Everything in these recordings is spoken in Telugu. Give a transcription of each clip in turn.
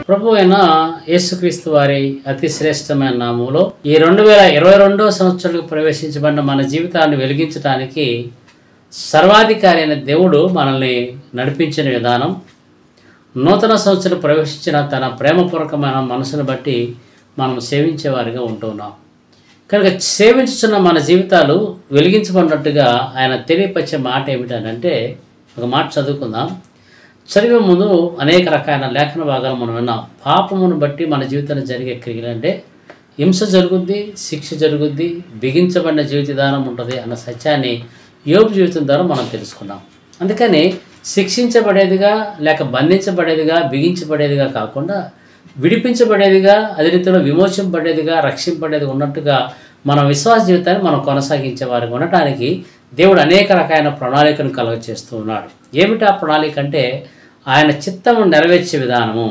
ప్రభు అయిన యేసుక్రీస్తు వారి అతి శ్రేష్టమైన నామంలో ఈ రెండు వేల ఇరవై రెండో సంవత్సరంలో ప్రవేశించబడిన మన జీవితాన్ని వెలిగించడానికి సర్వాధికారి అయిన దేవుడు మనల్ని నడిపించిన విధానం నూతన సంవత్సరం ప్రవేశించిన తన ప్రేమపూర్వకమైన మనసును బట్టి మనం సేవించేవారిగా ఉంటున్నాం కనుక సేవించుతున్న మన జీవితాలు వెలిగించబడినట్టుగా ఆయన తెలియపరిచే మాట ఏమిటంటే ఒక మాట చదువుకుందాం చదివే ముందు అనేక రకాల లేఖన భాగాలు మనం విన్నాం పాపమును బట్టి మన జీవితంలో జరిగే క్రియలు అంటే హింస జరుగుద్ది శిక్ష జరుగుద్ది బిగించబడిన జీవిత విధానం ఉంటుంది అన్న సత్యాన్ని యోగు జీవితం ద్వారా మనం తెలుసుకున్నాం అందుకని శిక్షించబడేదిగా లేక బంధించబడేదిగా బిగించబడేదిగా కాకుండా విడిపించబడేదిగా అదే రీతిలో విమోచింపబడేదిగా రక్షింపబడేది ఉన్నట్టుగా మన విశ్వాస జీవితాన్ని మనం కొనసాగించే వారికి ఉండటానికి దేవుడు అనేక రకాలైన ప్రణాళికను కలుగ చేస్తూ ఉన్నాడు ఏమిటి ఆ ప్రణాళిక అంటే ఆయన చిత్తము నెరవేర్చే విధానము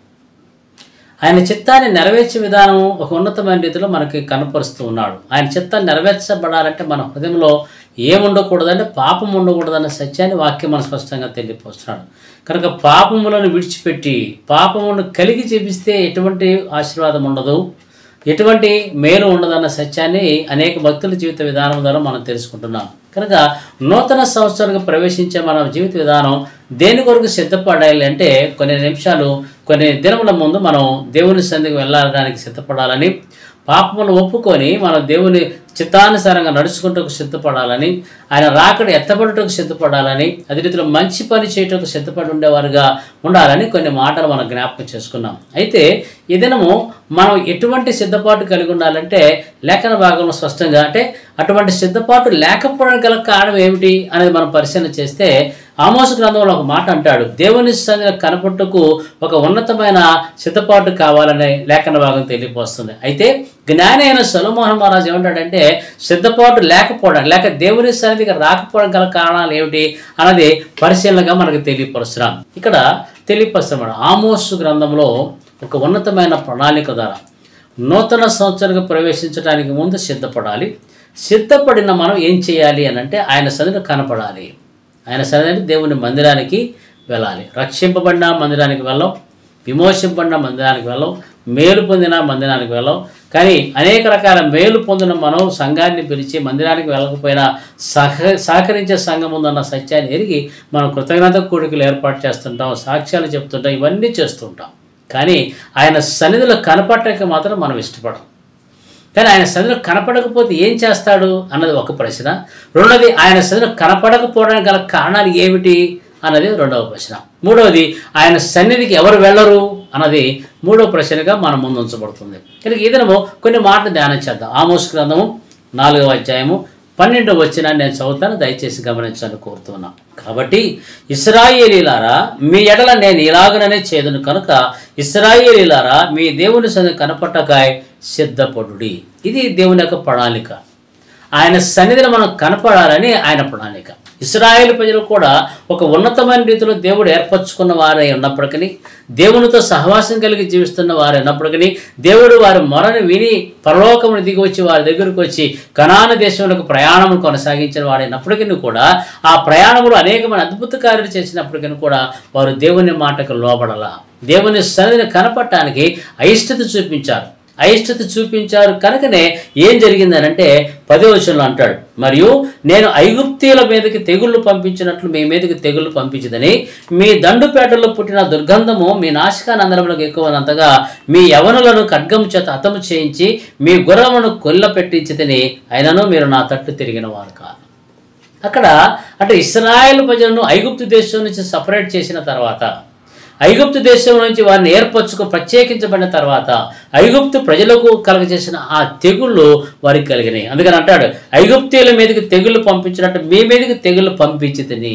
ఆయన చిత్తాన్ని నెరవేర్చే విధానం ఒక ఉన్నతమైన రీతిలో మనకి కనపరుస్తూ ఉన్నాడు ఆయన చిత్తాన్ని నెరవేర్చబడాలంటే మన హృదయంలో ఏముండకూడదంటే పాపం ఉండకూడదన్న సత్యాన్ని వాక్యం మన స్పష్టంగా తెలియపోస్తున్నాడు కనుక పాపములను విడిచిపెట్టి పాపమును కలిగి చూపిస్తే ఎటువంటి ఆశీర్వాదం ఉండదు ఎటువంటి మేలు ఉండదన్న సత్యాన్ని అనేక భక్తుల జీవిత విధానం ద్వారా మనం తెలుసుకుంటున్నాం కనుక నూతన సంవత్సరానికి ప్రవేశించే మన జీవిత విధానం దేని కొరకు సిద్ధపడాలి అంటే కొన్ని నిమిషాలు కొన్ని దినముల ముందు మనం దేవుని సంధికి వెళ్ళడానికి సిద్ధపడాలని పాపమును ఒప్పుకొని మనం దేవుని చిత్తానుసారంగా నడుచుకుంటూ సిద్ధపడాలని ఆయన రాకడ ఎత్తబడుటకు సిద్ధపడాలని అదే రీతిలో మంచి పని చేయటకు సిద్ధపడి ఉండేవారుగా ఉండాలని కొన్ని మాటలు మనం జ్ఞాపకం చేసుకున్నాం అయితే ఈ దినము మనం ఎటువంటి సిద్ధపాటు కలిగి ఉండాలంటే లేఖన భాగంలో స్పష్టంగా అంటే అటువంటి సిద్ధపాటు లేకపోవడానికి గల కారణం ఏమిటి అనేది మనం పరిశీలన చేస్తే ఆమోస గ్రంథంలో ఒక మాట అంటాడు దేవుని సన్నిధిలో కనపట్టుకు ఒక ఉన్నతమైన సిద్ధపాటు కావాలనే లేఖన భాగం తెలియపోస్తుంది అయితే జ్ఞాని అయిన సొలమోహన్ మహారాజు ఏమంటాడంటే సిద్ధపాటు లేకపోవడం లేక దేవుని సన్నిధికి రాకపోవడం గల కారణాలు ఏమిటి అన్నది పరిశీలనగా మనకు తెలియపరుస్తున్నాం ఇక్కడ తెలియపరుస్తున్నాడు ఆమోసు గ్రంథంలో ఒక ఉన్నతమైన ప్రణాళిక ద్వారా నూతన సంవత్సరానికి ప్రవేశించడానికి ముందు సిద్ధపడాలి సిద్ధపడిన మనం ఏం చేయాలి అని అంటే ఆయన సన్నిధిలో కనపడాలి ఆయన సన్నిధి దేవుని మందిరానికి వెళ్ళాలి రక్షింపబడిన మందిరానికి వెళ్ళం విమోచింపబడిన మందిరానికి వెళ్ళం మేలు పొందిన మందిరానికి వెళ్ళం కానీ అనేక రకాల మేలు పొందిన మనం సంఘాన్ని పిలిచి మందిరానికి వెళ్ళకపోయినా సహ సహకరించే సంఘం ఉందన్న సత్యాన్ని ఎరిగి మనం కృతజ్ఞత కూడికలు ఏర్పాటు చేస్తుంటాం సాక్ష్యాలు చెప్తుంటాం ఇవన్నీ చేస్తుంటాం కానీ ఆయన సన్నిధిలో కనపడటానికి మాత్రం మనం ఇష్టపడం కానీ ఆయన సన్నిధిలో కనపడకపోతే ఏం చేస్తాడు అన్నది ఒక ప్రశ్న రెండవది ఆయన సన్నిధిలో కనపడకపోవడానికి గల కారణాలు ఏమిటి అన్నది రెండవ ప్రశ్న మూడవది ఆయన సన్నిధికి ఎవరు వెళ్ళరు అన్నది మూడవ ప్రశ్నగా మన ముందు ఉంచబడుతుంది కనుక ఈ దినము కొన్ని మాటలు ధ్యానం చేద్దాం ఆమోస్ గ్రంథము నాలుగవ అధ్యాయము పన్నెండు వచ్చిన నేను చదువుతాను దయచేసి గమనించాలని కోరుతున్నాను కాబట్టి ఇస్రాయేలీలారా మీ ఎడల నేను ఇలాగననే చేదును కనుక ఇస్రాయేలీలారా మీ దేవుని సన్నిధి కనపట్టకాయ సిద్ధపడుడి ఇది దేవుని యొక్క ప్రణాళిక ఆయన సన్నిధిలో మనం కనపడాలని ఆయన ప్రణాళిక ఇస్రాయేల్ ప్రజలు కూడా ఒక ఉన్నతమైన రీతిలో దేవుడు ఏర్పరచుకున్న వారై ఉన్నప్పటికీ దేవునితో సహవాసం కలిగి జీవిస్తున్న వారు ఉన్నప్పటికీ దేవుడు వారి మొరను విని పరలోకమును దిగి వచ్చి వారి దగ్గరకు వచ్చి కనాన దేశంలోకి ప్రయాణం కొనసాగించిన వాడైనప్పటికీ కూడా ఆ ప్రయాణంలో అనేకమైన అద్భుత కార్యాలు చేసినప్పటికీ కూడా వారు దేవుని మాటకు లోబడాల దేవుని సన్నిధిని కనపడటానికి అయిష్టత చూపించారు అయిష్టత చూపించారు కనుకనే ఏం జరిగిందనంటే పదవచనంలో అంటాడు మరియు నేను ఐగుప్తీయుల మీదకి తెగుళ్ళు పంపించినట్లు మీ మీదకి తెగుళ్ళు పంపించదని మీ దండుపేటలో పుట్టిన దుర్గంధము మీ నాశకానందరములకు ఎక్కువనంతగా మీ యవనులను ఖడ్గము చేత హతము చేయించి మీ గుర్రమును కొల్ల పెట్టించితని అయినను మీరు నా తట్టు తిరిగిన వారు కాదు అక్కడ అంటే ఇస్రాయేల్ ప్రజలను ఐగుప్తు దేశం నుంచి సపరేట్ చేసిన తర్వాత ఐగుప్తు దేశం నుంచి వారిని ఏర్పరచుకు ప్రత్యేకించబడిన తర్వాత ఐగుప్తు ప్రజలకు కలగజేసిన ఆ తెగుళ్ళు వారికి కలిగినాయి అందుకని అంటాడు ఐగుప్తీయుల మీదకి తెగుళ్ళు పంపించినట్టు మీ మీదకి తెగుళ్ళు పంపించితిని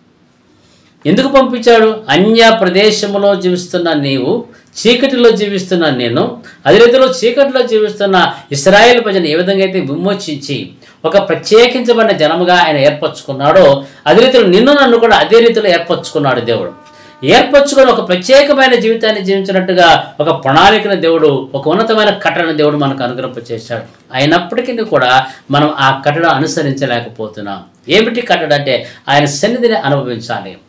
ఎందుకు పంపించాడు అన్య ప్రదేశములో జీవిస్తున్న నీవు చీకటిలో జీవిస్తున్న నేను అదే రీతిలో చీకటిలో జీవిస్తున్న ఇస్రాయేల్ ప్రజలను ఏ విధంగా అయితే విమోచించి ఒక ప్రత్యేకించబడిన జనముగా ఆయన ఏర్పరచుకున్నాడో అదే రీతిలో నిన్ను నన్ను కూడా అదే రీతిలో ఏర్పరచుకున్నాడు దేవుడు ఏర్పరచుకొని ఒక ప్రత్యేకమైన జీవితాన్ని జీవించినట్టుగా ఒక ప్రణాళికను దేవుడు ఒక ఉన్నతమైన కట్టడను దేవుడు మనకు అనుగ్రహం చేశాడు అయినప్పటికీ కూడా మనం ఆ కట్టడ అనుసరించలేకపోతున్నాం ఏమిటి కట్టడ అంటే ఆయన సన్నిధిని అనుభవించాలి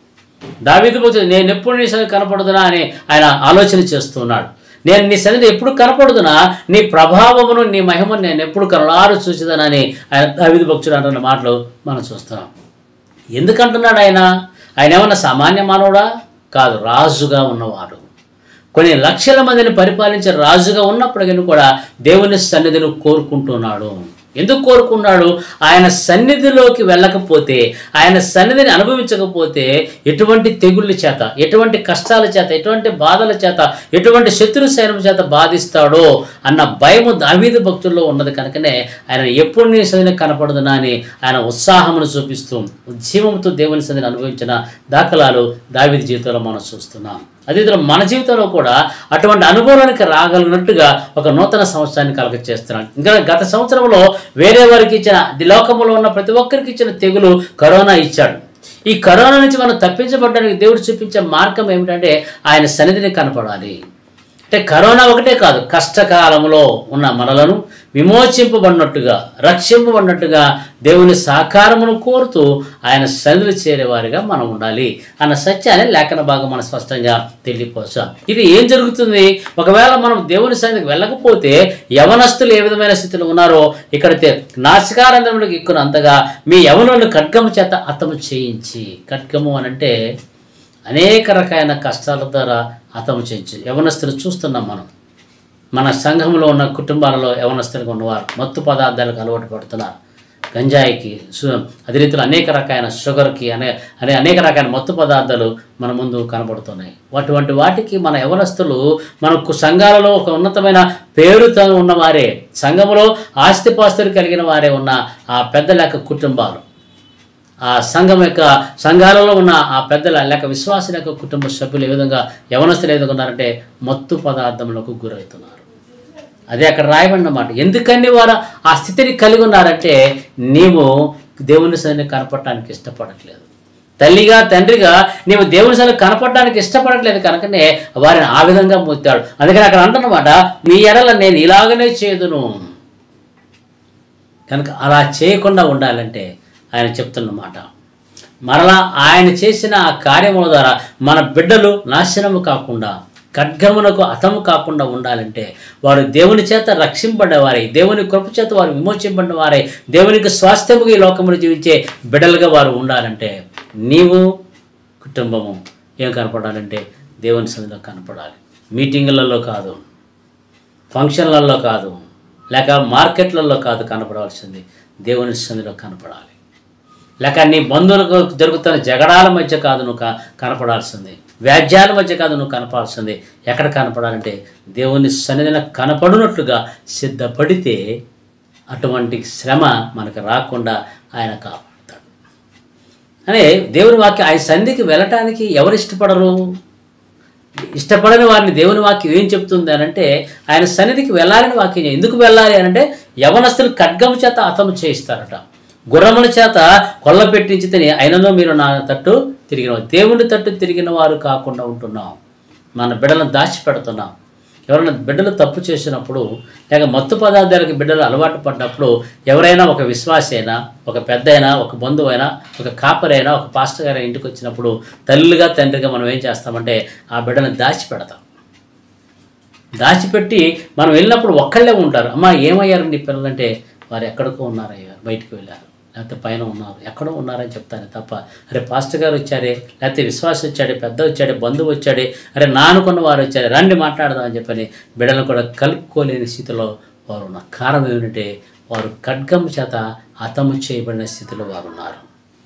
దావీదు భక్తుడు నేను ఎప్పుడు నీ సన్నిధి కనపడుదునా అని ఆయన ఆలోచన చేస్తున్నాడు నేను నీ సన్నిధి ఎప్పుడు కనపడుదునా నీ ప్రభావమును నీ మహిమను నేను ఎప్పుడు కనలారు చూసేదనని ఆయన దావీదు భక్తుడు అంటున్న మాటలు మనం చూస్తున్నాం ఎందుకంటున్నాడు ఆయన ఆయన ఏమన్నా సామాన్య మానవుడా కాదు రాజుగా ఉన్నవాడు కొన్ని లక్షల మందిని పరిపాలించే రాజుగా ఉన్నప్పటికీ కూడా దేవుని సన్నిధిని కోరుకుంటున్నాడు ఎందుకు కోరుకున్నాడు ఆయన సన్నిధిలోకి వెళ్ళకపోతే ఆయన సన్నిధిని అనుభవించకపోతే ఎటువంటి తెగుళ్ళ చేత ఎటువంటి కష్టాల చేత ఎటువంటి బాధల చేత ఎటువంటి శత్రు సైన్యం చేత బాధిస్తాడో అన్న భయము దావీదు భక్తుల్లో ఉన్నది కనుకనే ఆయన ఎప్పుడు నీ సన్నిధిని కనపడదునా అని ఆయన ఉత్సాహమును చూపిస్తూ ఉజ్జీవంతో దేవుని సన్నిధిని అనుభవించిన దాఖలాలు దావీదు జీవితంలో మనం చూస్తున్నాం అదే విధంగా మన జీవితంలో కూడా అటువంటి అనుభవానికి రాగలిగినట్టుగా ఒక నూతన సంవత్సరాన్ని కలగ చేస్తున్నాను ఇంకా గత సంవత్సరంలో వేరే వారికి ఇచ్చిన ఈ లోకంలో ఉన్న ప్రతి ఒక్కరికి ఇచ్చిన తెగులు కరోనా ఇచ్చాడు ఈ కరోనా నుంచి మనం తప్పించబడడానికి దేవుడు చూపించే మార్గం ఏమిటంటే ఆయన సన్నిధిని కనపడాలి అంటే కరోనా ఒకటే కాదు కష్టకాలంలో ఉన్న మనలను విమోచింపబడినట్టుగా రక్షింపబడినట్టుగా దేవుని సహకారమును కోరుతూ ఆయన సన్నిధిలో చేరేవారిగా మనం ఉండాలి అన్న సత్యాన్ని లేఖన భాగం మనం స్పష్టంగా తెలియపోసాం ఇది ఏం జరుగుతుంది ఒకవేళ మనం దేవుని సన్నిధికి వెళ్ళకపోతే యవనస్తులు ఏ విధమైన స్థితిలో ఉన్నారో ఇక్కడ తె- నాసికారంధ్రములకు ఎక్కునంతగా మీ యవనులను ఖడ్గము చేత అతము చేయించి ఖడ్గము అనంటే అనేక రకాలైన కష్టాల ద్వారా హతము చేయించి యవనస్తులు చూస్తున్నాం మనం మన సంఘంలో ఉన్న కుటుంబాలలో యవనస్తులుగా ఉన్నవారు మత్తు పదార్థాలకు అలవాటు పడుతున్నారు గంజాయికి సు అదే రీతిలో అనేక రకాలైన షుగర్కి అనే అనే అనేక రకాల మత్తు పదార్థాలు మన ముందు కనబడుతున్నాయి అటువంటి వాటికి మన యవనస్తులు మనకు సంఘాలలో ఒక ఉన్నతమైన పేరుతో ఉన్నవారే సంఘములో ఆస్తిపాస్తులు కలిగిన వారే ఉన్న ఆ పెద్దల యొక్క కుటుంబాలు ఆ సంఘం యొక్క సంఘాలలో ఉన్న ఆ పెద్దల లేక విశ్వాసుల యొక్క కుటుంబ సభ్యులు ఏ విధంగా యవనస్తులు ఏ విధంగా ఉన్నారంటే మత్తు పదార్థములకు గురవుతున్నారు అదే అక్కడ రాయబడిన మాట ఎందుకని వారు ఆ స్థితిని కలిగి ఉన్నారంటే నీవు దేవుని సన్నిధిని కనపడటానికి ఇష్టపడట్లేదు తల్లిగా తండ్రిగా నీవు దేవుని సన్నిధిని కనపడడానికి ఇష్టపడట్లేదు కనుకనే వారిని ఆ విధంగా మూతాడు అందుకని అక్కడ అంటున్నమాట మీ ఎడల నేను ఇలాగనే చేదును కనుక అలా చేయకుండా ఉండాలంటే ఆయన చెప్తున్నమాట మరలా ఆయన చేసిన ఆ కార్యముల ద్వారా మన బిడ్డలు నాశనము కాకుండా ఖడ్గమునకు అతము కాకుండా ఉండాలంటే వారు దేవుని చేత రక్షింపబడ్డవారై దేవుని కృప చేత వారు విమోచింపబడిన వారై దేవునికి స్వాస్థ్యముగా ఈ లోకమును జీవించే బిడ్డలుగా వారు ఉండాలంటే నీవు కుటుంబము ఏం కనపడాలంటే దేవుని సన్నిధిలో కనపడాలి మీటింగులలో కాదు ఫంక్షన్లలో కాదు లేక మార్కెట్లలో కాదు కనపడవలసింది దేవుని సన్నిధిలో కనపడాలి లేక నీ బంధువులకు జరుగుతున్న జగడాల మధ్య కాదు నువ్వు క- కనపడాల్సింది వ్యాజ్యాల మధ్య కాదు నువ్వు కనపడాల్సింది ఎక్కడ కనపడాలంటే దేవుని సన్నిధిలో కనపడినట్లుగా సిద్ధపడితే అటువంటి శ్రమ మనకు రాకుండా ఆయన కాపాడుతాడు అనే దేవుని వాక్యం ఆయన సన్నిధికి వెళ్ళటానికి ఎవరు ఇష్టపడరు ఇష్టపడని వారిని దేవుని వాక్యం ఏం చెప్తుంది అని అంటే ఆయన సన్నిధికి వెళ్ళాలని వాక్యం ఎందుకు వెళ్ళాలి అని అంటే యవనస్తులు ఖడ్గము చేత అతము చేయిస్తారట గుర్రముల చేత కొల్ల పెట్టించి తిని అయినను మీరు నా తట్టు తిరిగిన దేవుని తట్టు తిరిగిన వారు కాకుండా ఉంటున్నాం మన బిడ్డలను దాచిపెడుతున్నాం ఎవరైనా బిడ్డలు తప్పు చేసినప్పుడు లేక మత్తు పదార్థాలకు బిడ్డలు అలవాటు పడ్డప్పుడు ఎవరైనా ఒక విశ్వాసి అయినా ఒక పెద్ద అయినా ఒక బంధువు అయినా ఒక కాపరైనా ఒక పాస్టర్ గారి ఇంటికి వచ్చినప్పుడు తల్లిగా తండ్రిగా మనం ఏం చేస్తామంటే ఆ బిడ్డను దాచిపెడతాం దాచిపెట్టి మనం వెళ్ళినప్పుడు ఒక్కళ్ళే ఉంటారు అమ్మా ఏమయ్యారు నీ పిల్లలంటే వారు ఎక్కడికో ఉన్నారయ్యారు బయటికి వెళ్ళారు లేకపోతే పైన ఉన్నారు ఎక్కడో ఉన్నారని చెప్తాను తప్ప అరే పాస్టర్ గారు వచ్చారే లేకపోతే విశ్వాసం వచ్చాడే పెద్ద వచ్చాడే బంధువు వచ్చాడే అరే నానుకున్న వారు వచ్చారే రండి మాట్లాడదాం అని చెప్పని బిడ్డలను కూడా కలుపుకోలేని స్థితిలో వారు ఉన్నారు కారణం ఏమిటంటే వారు ఖడ్గం చేత హతము చేయబడిన స్థితిలో వారు ఉన్నారు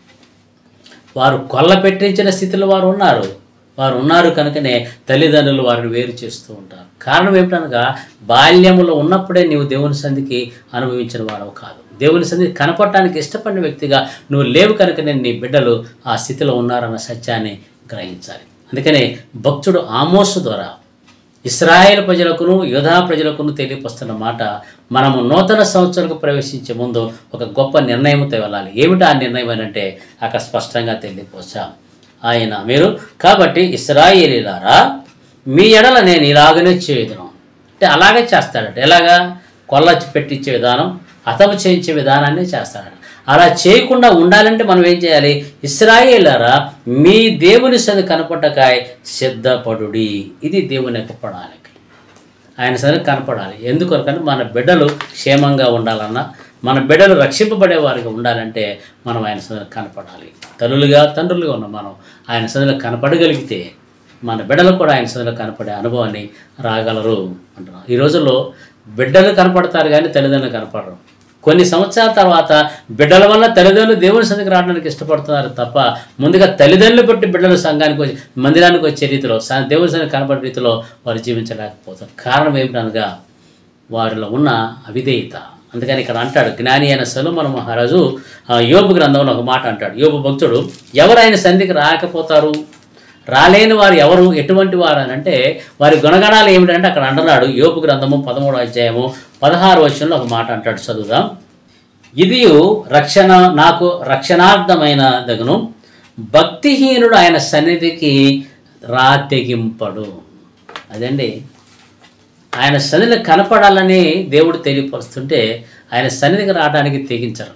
వారు కొల్ల పెట్టించిన స్థితిలో వారు ఉన్నారు వారు ఉన్నారు కనుకనే తల్లిదండ్రులు వారిని వేరు చేస్తూ ఉంటారు కారణం ఏమిటనగా బాల్యములో ఉన్నప్పుడే నీవు దేవుని సంధికి అనుభవించిన వాడవు కాదు దేవుని సంధికి కనపడటానికి ఇష్టపడిన వ్యక్తిగా నువ్వు లేవు కనుకనే నీ బిడ్డలు ఆ స్థితిలో ఉన్నారన్న సత్యాన్ని గ్రహించాలి అందుకనే భక్తుడు ఆమోసు ద్వారా ఇస్రాయేల్ ప్రజలకును యోధా ప్రజలకును తెలియపస్తున్న మాట మనము నూతన సంవత్సరాలకు ప్రవేశించే ముందు ఒక గొప్ప నిర్ణయంతో వెళ్ళాలి ఏమిటి ఆ నిర్ణయం అని అంటే అక్కడ స్పష్టంగా తెలియపోసాం ఆయన మీరు కాబట్టి ఇస్రాయేలీలారా మీ ఎడల నేను ఇలాగనే చేయదును అంటే అలాగే చేస్తాడట ఎలాగా కొల్ల పెట్టించే విధానం హతము చేయించే విధానాన్ని చేస్తాడట అలా చేయకుండా ఉండాలంటే మనం ఏం చేయాలి ఇస్రాయేలారా మీ దేవుని సది కనపడ్డకాయ సిద్ధపడుడి ఇది దేవుని యొక్క ప్రణాళిక ఆయన సరే కనపడాలి ఎందుకొరకంటే మన బిడ్డలు క్షేమంగా ఉండాలన్నా మన బిడ్డలు రక్షింపబడే వారికి ఉండాలంటే మనం ఆయన సదన కనపడాలి తల్లులుగా తండ్రులుగా ఉన్న మనం ఆయన సదన కనపడగలిగితే మన బిడ్డలు కూడా ఆయన సదన కనపడే అనుభవాన్ని రాగలరు అంటున్నాం ఈ రోజుల్లో బిడ్డలు కనపడతారు కానీ తల్లిదండ్రులు కనపడరు కొన్ని సంవత్సరాల తర్వాత బిడ్డల వల్ల తల్లిదండ్రులు దేవుని సందికి రావడానికి ఇష్టపడుతున్నారు తప్ప ముందుగా తల్లిదండ్రులు బట్టి బిడ్డలు సంఘానికి వచ్చి మందిరానికి వచ్చే రీతిలో స- దేవుని సంఘం కనపడే రీతిలో వారు జీవించలేకపోతారు కారణం ఏమిటనగా వారిలో ఉన్న అవిధేయత అందుకని ఇక్కడ అంటాడు జ్ఞాని అయిన సొలొమోన మహారాజు ఆ, యోబు గ్రంథంలో ఒక మాట అంటాడు యోబు భక్తుడు ఎవరు ఆయన సంధికి రాకపోతారు రాలేని వారు ఎవరు ఎటువంటి వారు అని అంటే వారి గుణగణాలు ఏమిటంటే అక్కడ అంటున్నాడు యోబు గ్రంథము పదమూడో అధ్యాయము పదహారు వచనంలో ఒక మాట అంటాడు చదువుదాం ఇది రక్షణ నాకు రక్షణార్థమైన దగును భక్తిహీనుడు ఆయన సన్నిధికి రాతెగింపడు అదండి ఆయన సన్నిధిలో కనపడాలని దేవుడు తెలియపరుస్తుంటే ఆయన సన్నిధికి రావడానికి తెగించరు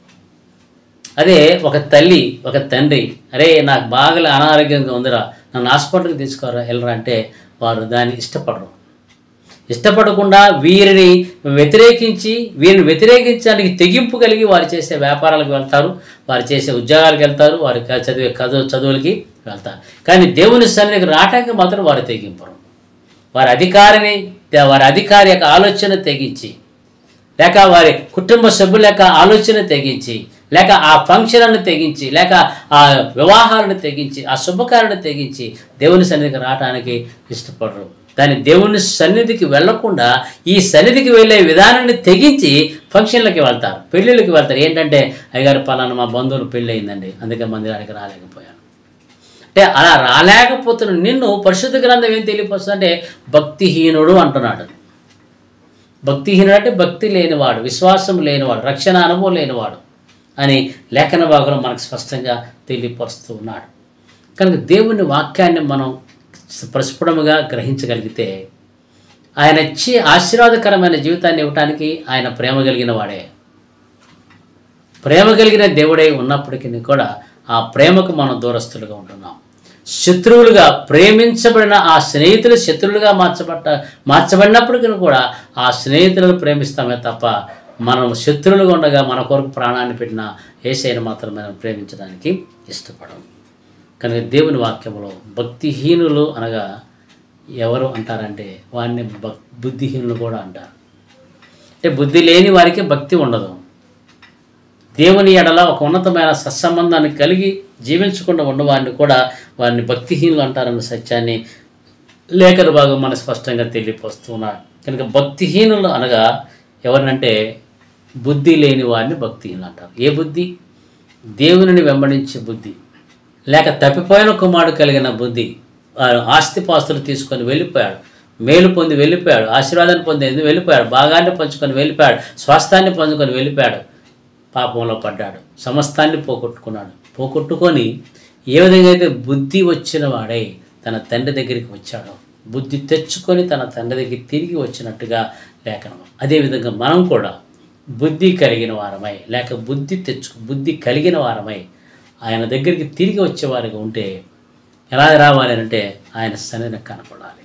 అదే ఒక తల్లి ఒక తండ్రి అరే నాకు బాగా అనారోగ్యంగా ఉందిరా నన్ను హాస్పిటల్కి తీసుకోరా వెళ్ళరా అంటే వారు దాన్ని ఇష్టపడరు ఇష్టపడకుండా వీరిని వ్యతిరేకించి వీరిని వ్యతిరేకించడానికి తెగింపు కలిగి వారు చేసే వ్యాపారాలకు వెళ్తారు వారు చేసే ఉద్యోగాలకు వెళ్తారు వారి క- చదివే చదువు చదువులకి వెళ్తారు కానీ దేవుని సన్నిధికి రావటానికి మాత్రం వారు తెగింపరు వారి అధికారిని వారి అధికారి యొక్క ఆలోచన తెగించి లేక వారి కుటుంబ సభ్యుల యొక్క ఆలోచన తెగించి లేక ఆ ఫంక్షన్లను తెగించి లేక ఆ వివాహాలను తెగించి ఆ శుభకార్యాలను తెగించి దేవుని సన్నిధికి రావడానికి ఇష్టపడరు దాని దేవుని సన్నిధికి వెళ్లకుండా ఈ సన్నిధికి వెళ్ళే విధానాన్ని తెగించి ఫంక్షన్లకి వెళ్తారు పెళ్ళిళ్ళకి వెళ్తారు ఏంటంటే అయ్యగారు పలానా మా బంధువులు పెళ్ళి అయిందండి అందుకే మందిరానికి రాలేకపోయాను అంటే అలా రాలేకపోతున్న నిన్ను పరిశుద్ధ గ్రంథం ఏం తెలియపరుస్తుందంటే భక్తిహీనుడు అంటున్నాడు భక్తిహీనుడు అంటే భక్తి లేనివాడు విశ్వాసం లేనివాడు రక్షణ అనుభవం లేనివాడు అని లేఖన భాగంలో మనకు స్పష్టంగా తెలియపరుస్తూ ఉన్నాడు కనుక దేవుని వాక్యాన్ని మనం ప్రస్ఫుటముగా గ్రహించగలిగితే ఆయన ఇచ్చి ఆశీర్వాదకరమైన జీవితాన్ని ఇవ్వటానికి ఆయన ప్రేమ కలిగిన వాడే ప్రేమ కలిగిన దేవుడై ఉన్నప్పటికీ కూడా ఆ ప్రేమకు మనం దూరస్తులుగా ఉంటున్నాం శత్రువులుగా ప్రేమించబడిన ఆ స్నేహితులు శత్రువులుగా మార్చబడ్డ మార్చబడినప్పటికీ కూడా ఆ స్నేహితులను ప్రేమిస్తామే తప్ప మనం శత్రువులుగా ఉండగా మన కొరకు ప్రాణాన్ని పెట్టిన ఏసైను మాత్రం మనం ప్రేమించడానికి ఇష్టపడం కనుక దేవుని వాక్యంలో భక్తిహీనులు అనగా ఎవరు అంటారంటే వారిని భక్ బుద్ధిహీనులు కూడా అంటారు అంటే బుద్ధి లేని వారికి భక్తి ఉండదు దేవుని ఎడల ఒక ఉన్నతమైన సత్సంబంధాన్ని కలిగి జీవించకుండా ఉన్నవారిని కూడా వారిని భక్తిహీనులు అంటారన్న సత్యాన్ని లేఖన భాగం మన స్పష్టంగా తెలియపరుస్తున్నారు కనుక భక్తిహీనులు అనగా ఎవరినంటే బుద్ధి లేని వారిని భక్తిహీనులు అంటారు ఏ బుద్ధి దేవునిని వెంబడించే బుద్ధి లేక తప్పిపోయిన కుమారుడు కలిగిన బుద్ధి వారు ఆస్తిపాస్తులు తీసుకొని వెళ్ళిపోయాడు మేలు పొంది వెళ్ళిపోయాడు ఆశీర్వాదాన్ని పొంది వెళ్ళిపోయాడు భాగాన్ని పంచుకొని వెళ్ళిపోయాడు స్వాస్థాన్ని పంచుకొని వెళ్ళిపోయాడు పాపంలో పడ్డాడు సమస్తాన్ని పోగొట్టుకున్నాడు పోగొట్టుకొని ఏ విధంగా అయితే బుద్ధి వచ్చిన వాడై తన తండ్రి దగ్గరికి వచ్చాడో బుద్ధి తెచ్చుకొని తన తండ్రి దగ్గరికి తిరిగి వచ్చినట్టుగా లేఖనం అదేవిధంగా మనం కూడా బుద్ధి కలిగిన వారమై లేక బుద్ధి తెచ్చు బుద్ధి కలిగిన వారమై ఆయన దగ్గరికి తిరిగి వచ్చేవారిగా ఉంటే ఎలా రావాలి అంటే ఆయన సన్నిధిని కనపడాలి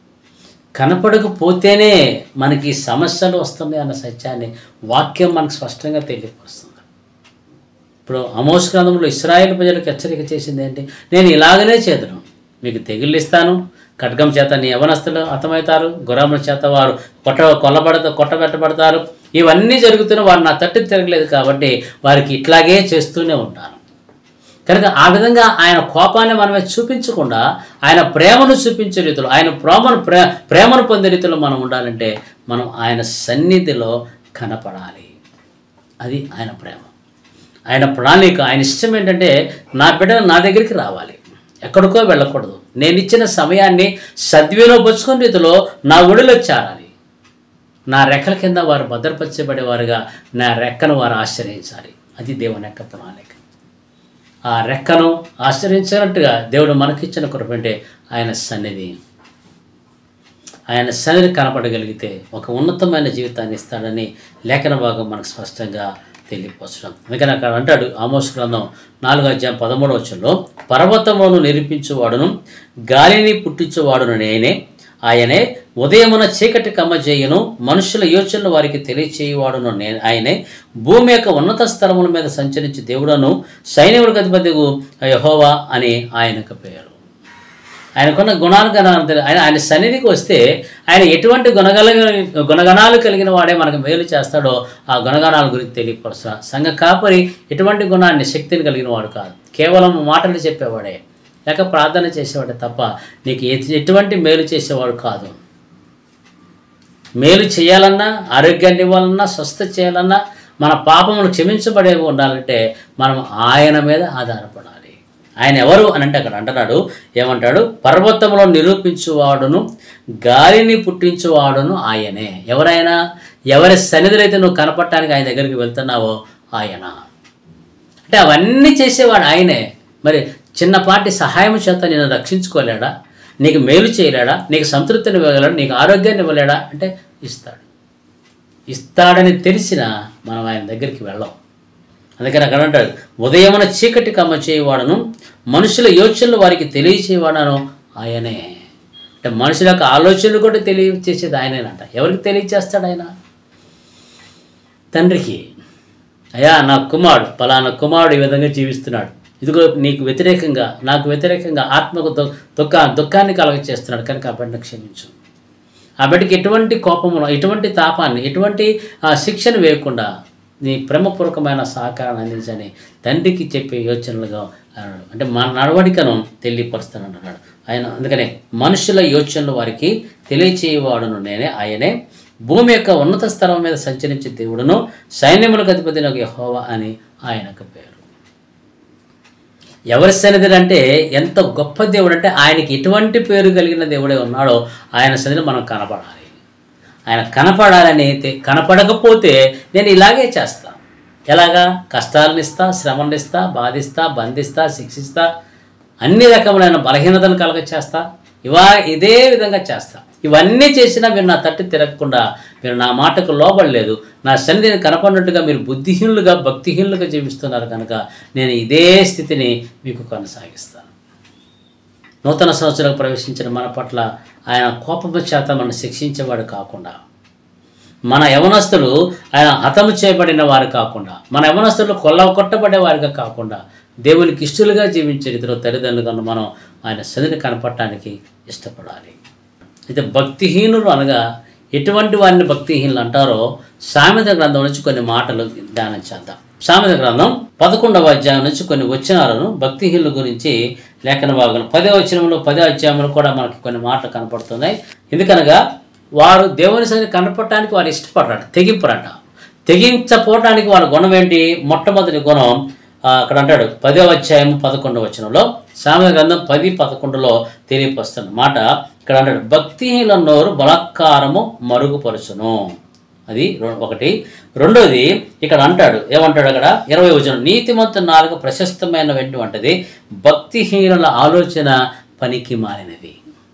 కనపడకపోతేనే మనకి సమస్యలు వస్తున్నాయి అన్న సత్యాన్ని వాక్యం మనకు స్పష్టంగా తెలియపరుస్తుంది ఇప్పుడు అమోస్ గ్రంథంలో ఇస్రాయేల్ ప్రజలకు హెచ్చరిక చేసింది ఏంటి నేను ఇలాగనే చేతును మీకు తెగుళ్ళు ఇస్తాను ఖడ్గం చేత నీ యవనస్తులు హతమవుతారు గుర్రముల చేత వారు కొట్ట కొల్లబడత కొట్టబెట్టబడతారు ఇవన్నీ జరుగుతున్న వారు నా తట్టు తిరగలేదు కాబట్టి వారికి ఇట్లాగే చేస్తూనే ఉంటాను కనుక ఆ విధంగా ఆయన కోపాన్ని మనమే చూపించకుండా ఆయన ప్రేమను చూపించే రీతిలో ఆయన ప్రేమను ప్రే ప్రేమను పొందే రీతిలో మనం ఉండాలంటే మనం ఆయన సన్నిధిలో కనపడాలి అది ఆయన ప్రేమ ఆయన ప్రణాళిక ఆయన ఇష్టం ఏంటంటే నా బిడ్డలు నా దగ్గరికి రావాలి ఎక్కడికో వెళ్ళకూడదు నేను ఇచ్చిన సమయాన్ని సద్వినియోగపరుచుకునే రీతిలో నా ఒడిలో చేరాలి నా రెక్కల కింద వారు భద్రపరచబడేవారుగా నా రెక్కను వారు ఆశ్రయించాలి అది దేవుని యొక్క ప్రణాళిక ఆ రెక్కను ఆశ్రయించినట్టుగా దేవుడు మనకిచ్చిన కృపంటే ఆయన సన్నిధి ఆయన సన్నిధి కనపడగలిగితే ఒక ఉన్నతమైన జీవితాన్ని ఇస్తాడని లేఖన భాగం మనకు స్పష్టంగా తెలియపరచడం అందుకని అక్కడ అంటాడు ఆమోస్ గ్రంథం నాలుగో అధ్యాయం పదమూడవ వచ్చంలో పర్వతములను నిరూపించువాడును గాలిని పుట్టించువాడును నేనే ఆయనే ఉదయమున చీకటి కమ్మజేయును మనుషుల యోచనలు వారికి తెలియచేయువాడును నేను ఆయనే భూమి యొక్క ఉన్నత స్థలముల మీద సంచరించి దేవుడను సైన్యములకు అధిపతిగు యహోవా అని ఆయనకు పేరు ఆయనకున్న గుణాలు గణాలు తెలి- ఆయన ఆయన సన్నిధికి వస్తే ఆయన ఎటువంటి గుణగల గుణగణాలు కలిగిన వాడే మనకు మేలు చేస్తాడో ఆ గుణగణాల గురించి తెలియపరుస్తా సంఘ కాపరి ఎటువంటి గుణాన్ని శక్తిని కలిగిన వాడు కాదు కేవలం మాటలు చెప్పేవాడే లేక ప్రార్థన చేసేవాడే తప్ప నీకు ఎటు- ఎటువంటి మేలు చేసేవాడు కాదు మేలు చేయాలన్నా ఆరోగ్యాన్ని ఇవ్వాలన్నా స్వస్థ చేయాలన్నా మన పాపములు క్షమించబడేవి ఉండాలంటే మనం ఆయన మీద ఆధారపడాలి ఆయన ఎవరు అని అంటే అక్కడ అంటున్నాడు ఏమంటాడు పర్వతములో నిరూపించువాడును గాలిని పుట్టించువాడును ఆయనే ఎవరైనా ఎవరి సన్నిధిలో అయితే నువ్వు కనపడటానికి ఆయన దగ్గరికి వెళ్తున్నావో ఆయన అంటే అవన్నీ చేసేవాడు ఆయనే మరి చిన్నపాటి సహాయం చేత నేను రక్షించుకోలేడా నీకు మేలు చేయలేడా నీకు సంతృప్తిని ఇవ్వగలడా నీకు ఆరోగ్యాన్ని ఇవ్వలేడా అంటే ఇస్తాడు ఇస్తాడని తెలిసిన మనం ఆయన దగ్గరికి వెళ్ళాం అందుకని అక్కడ అంటాడు ఉదయమున చీకటి కమ్మ చేయవాడను మనుషుల యోచనలు వారికి తెలియచేవాడను ఆయనే అంటే మనుషుల యొక్క ఆలోచనలు కూడా తెలియచేసేది ఆయనేనంట ఎవరికి తెలియచేస్తాడు ఆయన తండ్రికి అయ్యా నా కుమారుడు పలానా కుమారుడు ఈ విధంగా జీవిస్తున్నాడు ఇదిగో నీకు వ్యతిరేకంగా నాకు వ్యతిరేకంగా ఆత్మకు దు- దుఃఖ దుఃఖాన్ని కలగ చేస్తున్నాడు కనుక ఆ బిడ్డను క్షమించు ఆ బిడ్డకి ఎటువంటి కోపమును ఎటువంటి తాపాన్ని ఎటువంటి ఆ, శిక్షను వేయకుండా నీ ప్రేమపూర్వకమైన సహకారాన్ని అందించని తండ్రికి చెప్పే యోచనలుగా అన్నాడు అంటే మన నడవడికను తెలియపరుస్తానంటున్నాడు ఆయన అందుకనే మనుషుల యోచనలు వారికి తెలియచేయవాడును నేనే ఆయనే భూమి యొక్క ఉన్నత స్థలం మీద సంచరించే దేవుడును సైన్యములకు అధిపతి నాకు యెహోవా అని ఆయనకు పేరు ఎవరి సన్నిధి అంటే ఎంత గొప్ప దేవుడు అంటే ఆయనకి ఎటువంటి పేరు కలిగిన దేవుడే ఉన్నాడో ఆయన సన్నిధిలో మనం కనపడాలి ఆయన కనపడాలని తె- కనపడకపోతే నేను ఇలాగే చేస్తా ఎలాగా కష్టాలను ఇస్తా శ్రమలను ఇస్తా బాధిస్తా బంధిస్తా శిక్షిస్తా అన్ని రకములైన బలహీనతను కలగ చేస్తా ఇవా ఇదే విధంగా చేస్తా ఇవన్నీ చేసినా మీరు నా తట్టు తిరగకుండా మీరు నా మాటకు లోబడలేదు నా సన్నిధిని కనపడినట్టుగా మీరు బుద్ధిహీనులుగా భక్తిహీనులుగా జీవిస్తున్నారు కనుక నేను ఇదే స్థితిని మీకు కొనసాగిస్తాను నూతన సంవత్సరాలకు ప్రవేశించిన మన పట్ల ఆయన కోపము చేత మనం శిక్షించేవాడు కాకుండా మన యవనస్తులు ఆయన హతము చేయబడిన వారు కాకుండా మన యవనస్తులు కొల్ల కొట్టబడే వారిగా కాకుండా దేవునికి ఇష్టలుగా జీవించే రీతిలో తల్లిదండ్రులను మనం ఆయన సదిని కనపడటానికి ఇష్టపడాలి అయితే భక్తిహీనులు అనగా ఎటువంటి వారిని భక్తిహీనులు అంటారో సామెత గ్రంథం నుంచి కొన్ని మాటలు ధ్యానం చేద్దాం సామెత గ్రంథం పదకొండవ అధ్యాయం నుంచి కొన్ని వచనాలను భక్తిహీనుల గురించి లేఖన భాగం పదో వచనంలో పదో అధ్యాయంలో కూడా మనకి కొన్ని మాటలు కనపడుతున్నాయి ఎందుకనగా వారు దేవుని సన్నిధి కనపడటానికి వారు ఇష్టపడరట తెగింపరట తెగించపోవటానికి వారి గుణం ఏంటి మొట్టమొదటి గుణం ఆ, అక్కడ అంటాడు పదో అధ్యాయం పదకొండవ వచనంలో సామెత గ్రంథం పది పదకొండులో తెలియపరుస్తున్న మాట ఇక్కడ అంటాడు భక్తిహీన నోరు బలాత్కారము మరుగుపరుచును అది రెం- ఒకటి రెండోది ఇక్కడ అంటాడు ఏమంటాడు అక్కడ ఇరవై వచనం నీతిమంతు నాలుగు ప్రశస్తమైన వెంట వంటది భక్తిహీనుల ఆలోచన పనికి మారినది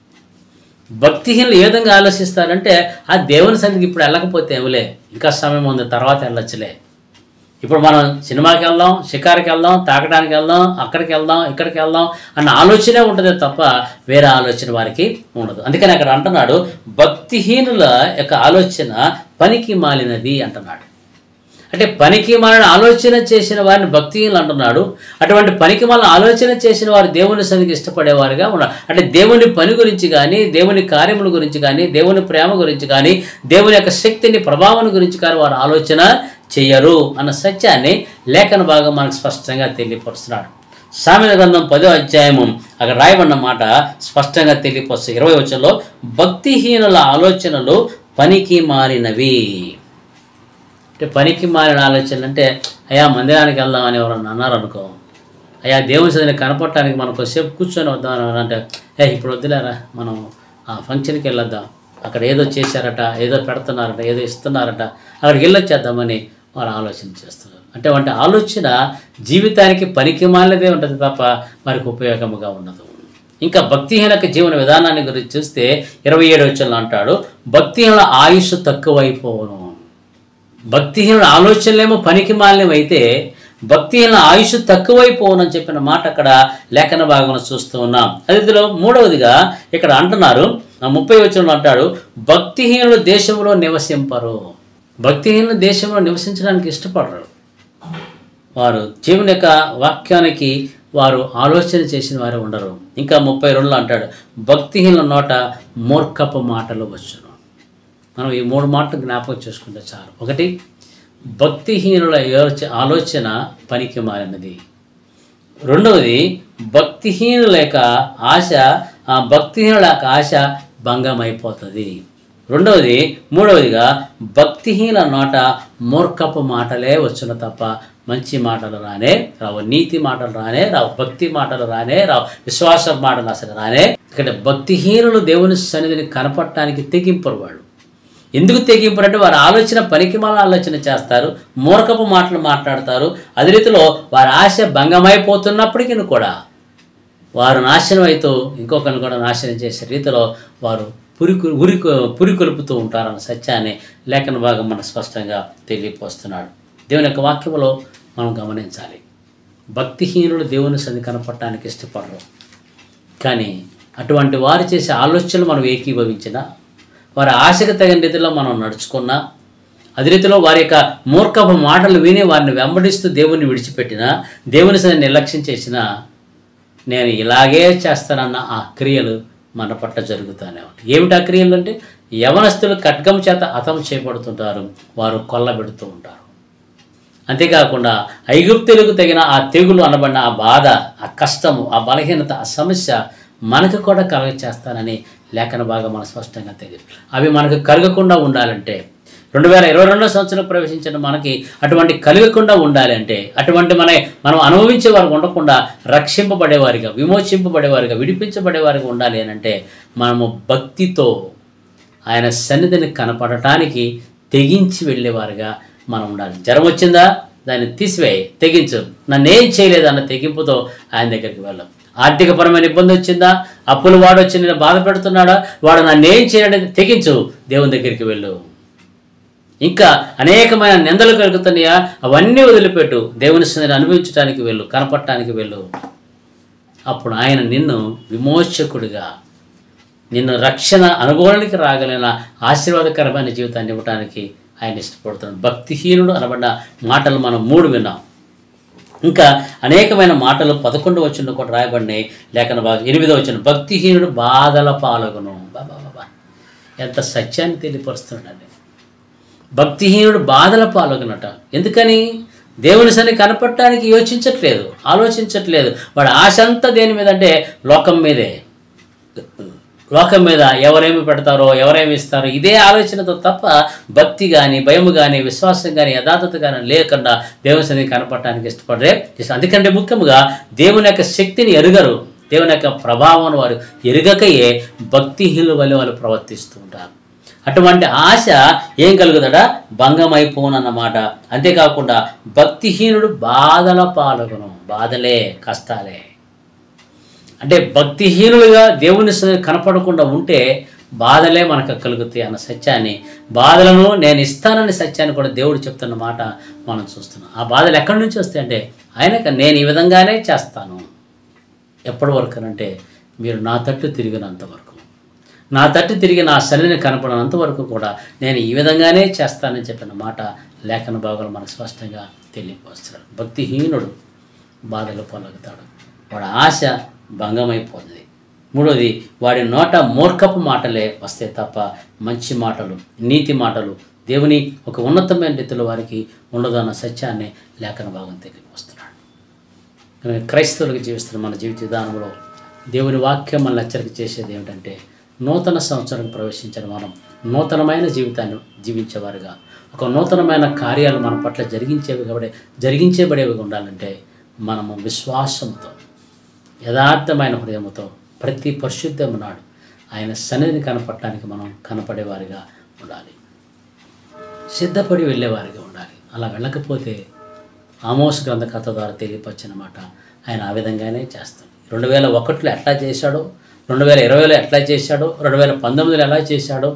భక్తిహీనులు ఏ విధంగా ఆలోచిస్తారంటే ఆ దేవుని సన్నిధికి ఇప్పుడు వెళ్ళకపోతే ఏమిలే ఇంకా సమయం ఉంది తర్వాత వెళ్ళొచ్చులే ఇప్పుడు మనం సినిమాకి వెళ్దాం షికారుకి వెళ్దాం తాగడానికి వెళ్దాం అక్కడికి వెళ్దాం ఇక్కడికి వెళ్దాం అన్న ఆలోచనే ఉంటుంది తప్ప వేరే ఆలోచన వారికి ఉండదు అందుకని అక్కడ అంటున్నాడు భక్తిహీనుల యొక్క ఆలోచన పనికి మాలినది అంటున్నాడు అంటే పనికి మాలిన ఆలోచన చేసిన వారిని భక్తిహీనులు అంటున్నాడు అటువంటి పనికి మాలిన ఆలోచన చేసిన వారు దేవుని సన్నిధికి ఇష్టపడేవారుగా ఉన్నారు అంటే దేవుని పని గురించి కానీ దేవుని కార్యముల గురించి కానీ దేవుని ప్రేమ గురించి కానీ దేవుని యొక్క శక్తిని ప్రభావం గురించి కానీ వారు ఆలోచన చెయ్యరు అన్న సత్యాన్ని లేఖన భాగం మనకు స్పష్టంగా తెలియపరుస్తున్నాడు సామెత గ్రంథం పదో అధ్యాయము అక్కడ రాయబడిన మాట స్పష్టంగా తెలియపరుస్తుంది ఇరవై వచ్చంలో భక్తిహీనుల ఆలోచనలు పనికి మారినవి అంటే పనికి మారిన ఆలోచనలు అంటే అయ్యా మందిరానికి వెళ్దాం అని ఎవరన్నా అన్నారు అనుకో అయ్యా దేవుని సదిని కనపడటానికి మనం కొద్దిసేపు కూర్చొని వద్దాం అని అంటే ఏ ఇప్పుడు వద్దులేరా మనం ఆ ఫంక్షన్కి వెళ్ళొద్దాం అక్కడ ఏదో చేశారట ఏదో పెడుతున్నారట ఏదో ఇస్తున్నారట అక్కడికి వెళ్ళొచ్చేద్దామని వారు ఆలోచన చేస్తున్నారు అంటే వంటి ఆలోచన జీవితానికి పనికి మాలినదే ఉంటుంది తప్ప వారికి ఉపయోగముగా ఉండదు ఇంకా భక్తిహీనక జీవన విధానాన్ని గురించి చూస్తే ఇరవై ఏడు వచ్చంలో అంటాడు భక్తిహీనుల ఆయుష్ తక్కువైపోవను భక్తిహీనుడు ఆలోచనలేమో పనికి మాలినవైతే భక్తిహీన ఆయుష్ తక్కువైపోనని చెప్పిన మాట అక్కడ లేఖన భాగంలో చూస్తూ ఉన్నాం అదే మూడవదిగా ఇక్కడ అంటున్నారు ఆ ముప్పై వచనంలో అంటాడు భక్తిహీనుడు దేశంలో నివసింపరు భక్తిహీనులు దేశంలో నివసించడానికి ఇష్టపడరు వారు దేవుని యొక్క వాక్యానికి వారు ఆలోచన చేసిన వారు ఉండరు ఇంకా ముప్పై రెండులో అంటాడు భక్తిహీనుల నోట మూర్ఖపు మాటలు వచ్చును మనం ఈ మూడు మాటలు జ్ఞాపకం చేసుకుంటే చాలు ఒకటి భక్తిహీనుల యోచ- ఆలోచన పనికి మారినది రెండవది భక్తిహీనుల యొక్క ఆశ ఆ భక్తిహీనుల యొక్క ఆశ భంగమైపోతుంది రెండవది మూడవదిగా భక్తిహీన నోట మూర్ఖపు మాటలే వచ్చును తప్ప మంచి మాటలు రానే రావు నీతి మాటలు రానే రావు భక్తి మాటలు రానే రావు విశ్వాస మాటలు అసలు రానే ఇక్కడ భక్తిహీనులు దేవుని సన్నిధిని కనపడటానికి తెగింపరు వాళ్ళు ఎందుకు తెగింపు అంటే వారి ఆలోచన పనికిమాల ఆలోచన చేస్తారు మూర్ఖపు మాటలు మాట్లాడతారు అదే రీతిలో వారి ఆశ భంగమైపోతున్నప్పటికీ కూడా వారు నాశనం అవుతూ ఇంకొకరిని కూడా నాశనం చేసే రీతిలో వారు పురికి ఉరి పురికొలుపుతూ ఉంటారన్న సత్యాన్ని లేఖన భాగం మనకు స్పష్టంగా తెలియపోస్తున్నాడు దేవుని యొక్క వాక్యంలో మనం గమనించాలి భక్తిహీనులు దేవుని సన్ని కనపడటానికి ఇష్టపడరు కానీ అటువంటి వారు చేసే ఆలోచనలు మనం ఏకీభవించినా వారి ఆశకు తగిన రీతిలో మనం నడుచుకున్నా అదే రీతిలో వారి యొక్క మూర్ఖపు మాటలు విని వారిని వెంబడిస్తూ దేవుణ్ణి విడిచిపెట్టినా దేవుని సన్ని నిర్లక్ష్యం చేసినా నేను ఇలాగే చేస్తానన్న ఆ క్రియలు మన పట్ల జరుగుతూనే ఉంటాయి ఏమిటి ఆ క్రియలు అంటే యవనస్తులు ఖడ్గం చేత హతం చేయబడుతుంటారు వారు కొల్లబెడుతూ ఉంటారు అంతేకాకుండా ఐగుప్తులకు తగిన ఆ తెగులు అనబడిన ఆ బాధ ఆ కష్టము ఆ బలహీనత ఆ సమస్య మనకు కూడా కలగ చేస్తానని లేఖన భాగం మన స్పష్టంగా తెలియదు అవి మనకు కలగకుండా ఉండాలంటే రెండు వేల ఇరవై రెండో సంవత్సరం ప్రవేశించిన మనకి అటువంటి కలగకుండా ఉండాలి అంటే అటువంటి మన మనం అనుభవించే వారు ఉండకుండా రక్షింపబడేవారిగా విమోచింపబడేవారిగా విడిపించబడేవారిగా ఉండాలి అని అంటే మనము భక్తితో ఆయన సన్నిధిని కనపడటానికి తెగించి వెళ్ళేవారుగా మనం ఉండాలి జ్వరం వచ్చిందా దాన్ని తీసివేయి తెగించు నన్నేం చేయలేదు అన్న తెగింపుతో ఆయన దగ్గరికి వెళ్ళం ఆర్థికపరమైన ఇబ్బంది వచ్చిందా అప్పులు వాడు వచ్చి నేను బాధ పెడుతున్నాడా వాడు నన్నేం చేయడానికి తెగించు దేవుని దగ్గరికి వెళ్ళు ఇంకా అనేకమైన నిందలు కలుగుతున్నాయా అవన్నీ వదిలిపెట్టు దేవుని సన్నిధిని అనుభవించడానికి వెళ్ళు కనపడటానికి వెళ్ళు అప్పుడు ఆయన నిన్ను విమోచకుడిగా నిన్ను రక్షణ అనుభవానికి రాగలిగిన ఆశీర్వాదకరమైన జీవితాన్ని ఇవ్వడానికి ఆయన ఇష్టపడుతున్నాడు భక్తిహీనుడు అనబడిన మాటలు మనం మూడు విన్నాం ఇంకా అనేకమైన మాటలు పదకొండు వచ్చిన కూడా రాయబడినాయి లేఖన బాగా ఎనిమిదో వచ్చిన భక్తిహీనుడు బాధల పాలగును బాబా బాబా ఎంత సత్యాన్ని తెలియపరుస్తున్నాడండి భక్తిహీనుడు బాధల పాల్గొనట ఎందుకని దేవుని సన్ని కనపడటానికి యోచించట్లేదు ఆలోచించట్లేదు వాడి ఆశ అంతా దేని మీద అంటే లోకం మీదే లోకం మీద ఎవరేమి పెడతారో ఎవరేమి ఇస్తారో ఇదే ఆలోచనతో తప్ప భక్తి కానీ భయము కానీ విశ్వాసం కానీ యథార్థత కానీ లేకుండా దేవుని సన్నిధి కనపడటానికి ఇష్టపడరే ఇష్టం అందుకంటే ముఖ్యంగా దేవుని యొక్క శక్తిని ఎరుగరు దేవుని యొక్క ప్రభావం వారు ఎరుగకయే భక్తిహీనుల వల్ల వాళ్ళు ప్రవర్తిస్తూ ఉంటారు అటువంటి ఆశ ఏం కలుగుదడా భంగమైపోనన్నమాట అంతేకాకుండా భక్తిహీనుడు బాధల పాల్గొను బాధలే కష్టాలే అంటే భక్తిహీనులుగా దేవుని సన్నిధి కనపడకుండా ఉంటే బాధలే మనకు కలుగుతాయి అన్న సత్యాన్ని బాధలను నేను ఇస్తానని సత్యాన్ని కూడా దేవుడు చెప్తున్న మాట మనం చూస్తున్నాం ఆ బాధలు ఎక్కడి నుంచి వస్తాయి అంటే ఆయనక నేను ఈ విధంగానే చేస్తాను ఎప్పటి వరకు అంటే మీరు నా తట్టు తిరిగినంత వరకు నా తట్టు తిరిగి నా సన్నిధిని కనపడినంత వరకు కూడా నేను ఈ విధంగానే చేస్తానని చెప్పిన మాట లేఖన భాగంలో మనకు స్పష్టంగా తెలియపరుస్తున్నాడు భక్తిహీనుడు బాధలు పొలగుతాడు వాడి ఆశ భంగమైపోతుంది మూడోది వాడి నోట మూర్ఖపు మాటలే వస్తే తప్ప మంచి మాటలు నీతి మాటలు దేవుని ఒక ఉన్నతమైన రీతిలో వారికి ఉండదన్న సత్యాన్ని లేఖన భాగం తెలియపరుస్తున్నాడు కనుక క్రైస్తవులకు జీవిస్తున్న మన జీవిత విధానంలో దేవుని వాక్యం మనల్ని హెచ్చరిక చేసేది ఏమిటంటే నూతన సంవత్సరానికి ప్రవేశించిన మనం నూతనమైన జీవితాన్ని జీవించేవారుగా ఒక నూతనమైన కార్యాలు మన పట్ల జరిగించేవి కాబట్టి జరిగించేబడేవిగా ఉండాలంటే మనము విశ్వాసంతో యథార్థమైన హృదయంతో ప్రతి పరిశుద్ధం నాడు ఆయన సన్నిధిని కనపడటానికి మనం కనపడేవారిగా ఉండాలి సిద్ధపడి వెళ్ళేవారిగా ఉండాలి అలా వెళ్ళకపోతే ఆమోస్ గ్రంథ కథ ద్వారా తెలియపరిచిన మాట ఆయన ఆ విధంగానే చేస్తాడు రెండు వేల ఒకటిలో ఎట్లా చేశాడో రెండు వేల ఇరవైలో ఎట్లా చేశాడో రెండు వేల పంతొమ్మిదిలో ఎలా చేశాడో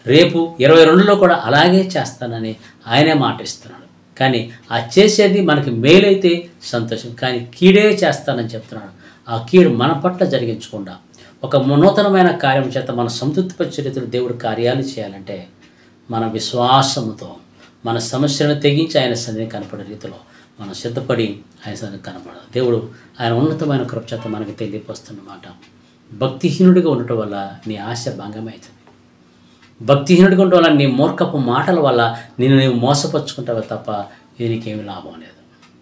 రేపు ఇరవై రెండులో కూడా అలాగే చేస్తానని ఆయనే మాట ఇస్తున్నాడు కానీ ఆ చేసేది మనకి మేలైతే సంతోషం కానీ కీడే చేస్తానని చెప్తున్నాడు ఆ కీడు మన పట్ల జరిగించకుండా ఒక నూతనమైన కార్యం చేత మన సంతృప్తిపరిచే రీతిలో దేవుడు కార్యాలు చేయాలంటే మన విశ్వాసముతో మన సమస్యలను తెగించి ఆయన సన్నిధి కనపడే రీతిలో మనం సిద్ధపడి ఆయన సన్నిధి కనపడదు దేవుడు ఆయన ఉన్నతమైన కృప చేత మనకి తెలియపరుస్తున్నమాట భక్తిహీనుడిగా ఉండటం వల్ల నీ ఆశ భంగమవుతుంది భక్తిహీనుడిగా ఉండటం వల్ల నీ మూర్ఖపు మాటల వల్ల నేను నీవు మోసపరుచుకుంటావే తప్ప ఇది నీకేమి లాభం లేదు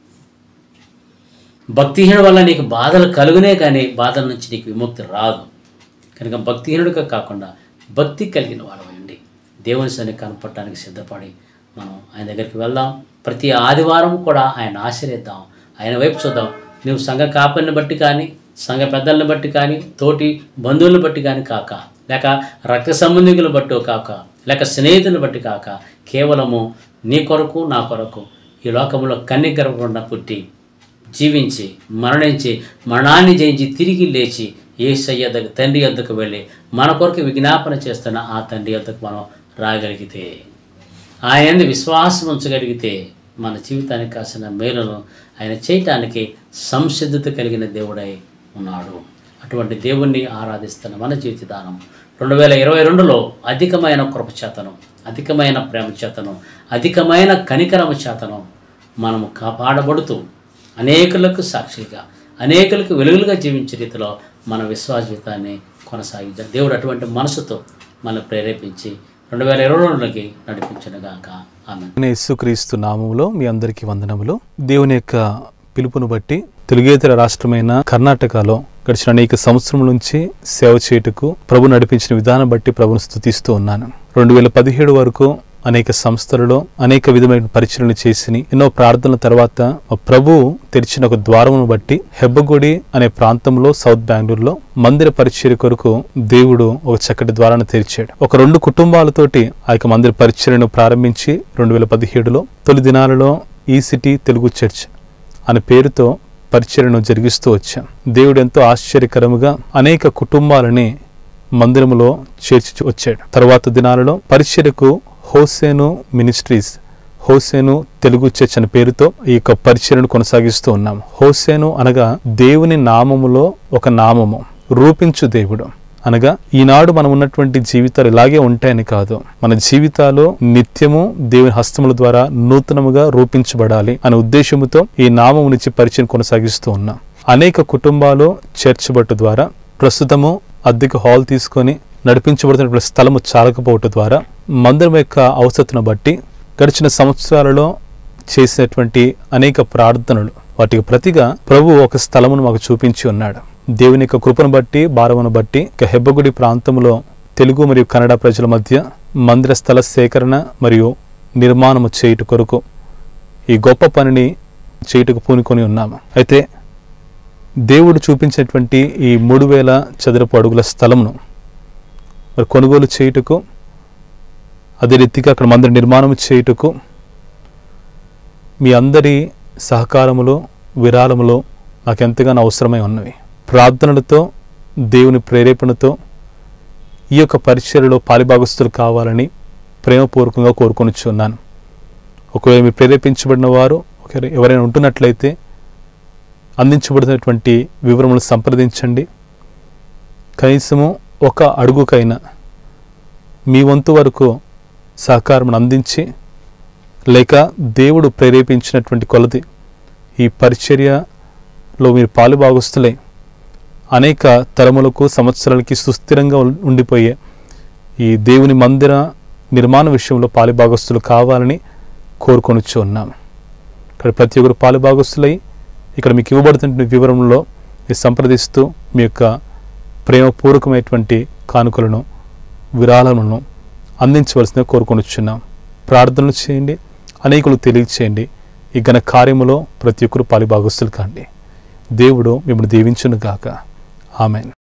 భక్తిహీనుడి వల్ల నీకు బాధలు కలుగునే కానీ బాధల నుంచి నీకు విముక్తి రాదు కనుక భక్తిహీనుడిగా కాకుండా భక్తి కలిగిన వాడవండి దేవుని సన్ని కనపడటానికి సిద్ధపడి మనం ఆయన దగ్గరికి వెళ్దాం ప్రతి ఆదివారం కూడా ఆయన ఆశ్రయిద్దాం ఆయన వైపు చూద్దాం నువ్వు సంఘ కాపరిని బట్టి కానీ సంఘ పెద్దలను బట్టి కానీ తోటి బంధువులను బట్టి కానీ కాక లేక రక్త సంబంధికులు బట్టి కాక లేక స్నేహితులను బట్టి కాక కేవలము నీ కొరకు నా కొరకు ఈ లోకంలో కన్ని గర్భకుండా పుట్టి జీవించి మరణించి మరణాన్ని జయించి తిరిగి లేచి ఏసయ్య దగ్గర తండ్రి వద్దకు వెళ్ళి మన కొరకు విజ్ఞాపన చేస్తున్న ఆ తండ్రి వద్దకు మనం రాగలిగితే ఆయన్ని విశ్వాసం ఉంచగలిగితే మన జీవితానికి కాసిన మేలును ఆయన చేయటానికి సంసిద్ధత కలిగిన దేవుడై ఉన్నాడు అటువంటి దేవుణ్ణి ఆరాధిస్తున్న మన జీవిత దానం రెండు వేల ఇరవై రెండులో అధికమైన కృప చేతను అధికమైన ప్రేమ చేతను అధికమైన కనికరమ చేతను మనము కాపాడబడుతూ అనేకులకు సాక్షిగా అనేకులకు వెలుగులుగా జీవించే రీతిలో మన విశ్వాస జీవితాన్ని కొనసాగించాలి దేవుడు అటువంటి మనసుతో మనం ప్రేరేపించి రెండు వేల ఇరవై రెండులోకి నడిపించనుగాక ఆమె నేను యేసుక్రీస్తు నామములో మీ అందరికీ వందనములు దేవుని యొక్క పిలుపును బట్టి తెలుగేతర రాష్ట్రమైన కర్ణాటకలో గడిచిన అనేక సంవత్సరం నుంచి సేవ చేయుటకు ప్రభు నడిపించిన విధానం బట్టి ప్రభును స్థుతిస్తూ ఉన్నాను రెండు వేల పదిహేడు వరకు అనేక సంస్థలలో అనేక విధమైన పరిచయలు చేసి ఎన్నో ప్రార్థనల తర్వాత మా ప్రభు తెరిచిన ఒక ద్వారమును బట్టి హెబ్బగుడి అనే ప్రాంతంలో సౌత్ బెంగళూరులో మందిర పరిచర్య కొరకు దేవుడు ఒక చక్కటి ద్వారాన్ని తెరిచాడు ఒక రెండు కుటుంబాలతోటి ఆ యొక్క మందిర పరిచర్యను ప్రారంభించి రెండు వేల పదిహేడులో తొలి దినాలలో ఈ సిటీ తెలుగు చర్చ్ అనే పేరుతో పరిచర్యను జరిగిస్తూ వచ్చాం దేవుడు ఎంతో ఆశ్చర్యకరముగా అనేక కుటుంబాలని మందిరములో చేర్చి వచ్చాడు తర్వాత దినాలలో పరిచర్యకు హోసేను మినిస్ట్రీస్ హోసేను తెలుగు చర్చ్ అనే పేరుతో ఈ యొక్క పరిచర్యను కొనసాగిస్తూ ఉన్నాం హోసేను అనగా దేవుని నామములో ఒక నామము రూపించు దేవుడు అనగా ఈనాడు మనం ఉన్నటువంటి జీవితాలు ఇలాగే ఉంటాయని కాదు మన జీవితాలు నిత్యము దేవుని హస్తముల ద్వారా నూతనముగా రూపించబడాలి అనే ఉద్దేశముతో ఈ నామము నుంచి పరిచయం కొనసాగిస్తూ ఉన్నాం అనేక కుటుంబాలు చర్చ్ బట్టు ద్వారా ప్రస్తుతము అద్దెకు హాల్ తీసుకొని నడిపించబడుతున్న స్థలము చాలకపోవటం ద్వారా మందిరం యొక్క అవసరతను బట్టి గడిచిన సంవత్సరాలలో చేసినటువంటి అనేక ప్రార్థనలు వాటికి ప్రతిగా ప్రభు ఒక స్థలమును మాకు చూపించి ఉన్నాడు దేవుని యొక్క కృపను బట్టి భారమును బట్టి ఇక హెబ్బగుడి ప్రాంతంలో తెలుగు మరియు కన్నడ ప్రజల మధ్య మందిర స్థల సేకరణ మరియు నిర్మాణము చేయుట కొరకు ఈ గొప్ప పనిని చేయుటకు పూనుకొని ఉన్నాము అయితే దేవుడు చూపించినటువంటి ఈ మూడు వేల చదరపు అడుగుల స్థలమును మరి కొనుగోలు చేయుటకు అదే రీతిగా అక్కడ మందిర నిర్మాణం చేయుటకు మీ అందరి సహకారములు విరాళములు నాకు ఎంతగానో అవసరమై ఉన్నవి ప్రార్థనలతో దేవుని ప్రేరేపణతో ఈ యొక్క పరిచర్యలో పాలిభాగస్తులు కావాలని ప్రేమపూర్వకంగా కోరుకొనిచున్నాను ఒకవేళ మీరు ప్రేరేపించబడిన వారు ఒకవేళ ఎవరైనా ఉంటున్నట్లయితే అందించబడినటువంటి వివరములు సంప్రదించండి కనీసము ఒక అడుగుకైనా మీ వంతు వరకు సహకారం అందించి లేక దేవుడు ప్రేరేపించినటువంటి కొలది ఈ పరిచర్యలో మీరు పాలుభాగస్తులై అనేక తరములకు సంవత్సరాలకి సుస్థిరంగా ఉం- ఉండిపోయే ఈ దేవుని మందిర నిర్మాణ విషయంలో పాలుభాగస్తులు కావాలని కోరుకొనిచ్చు ఉన్నాము ఇక్కడ ప్రతి ఒక్కరు పాలుభాగస్తులై ఇక్కడ మీకు ఇవ్వబడుతున్న వివరంలో మీరు సంప్రదిస్తూ మీ యొక్క ప్రేమపూర్వకమైనటువంటి కానుకలను విరాళములను అందించవలసిందిగా కోరుకొనిచున్నాం ప్రార్థనలు చేయండి అనేకులు తెలియచేయండి ఈ ఘన కార్యములో ప్రతి ఒక్కరు పాలిభాగస్తులు కాండి దేవుడు మిమ్మల్ని దీవించును గాక ఆమెన్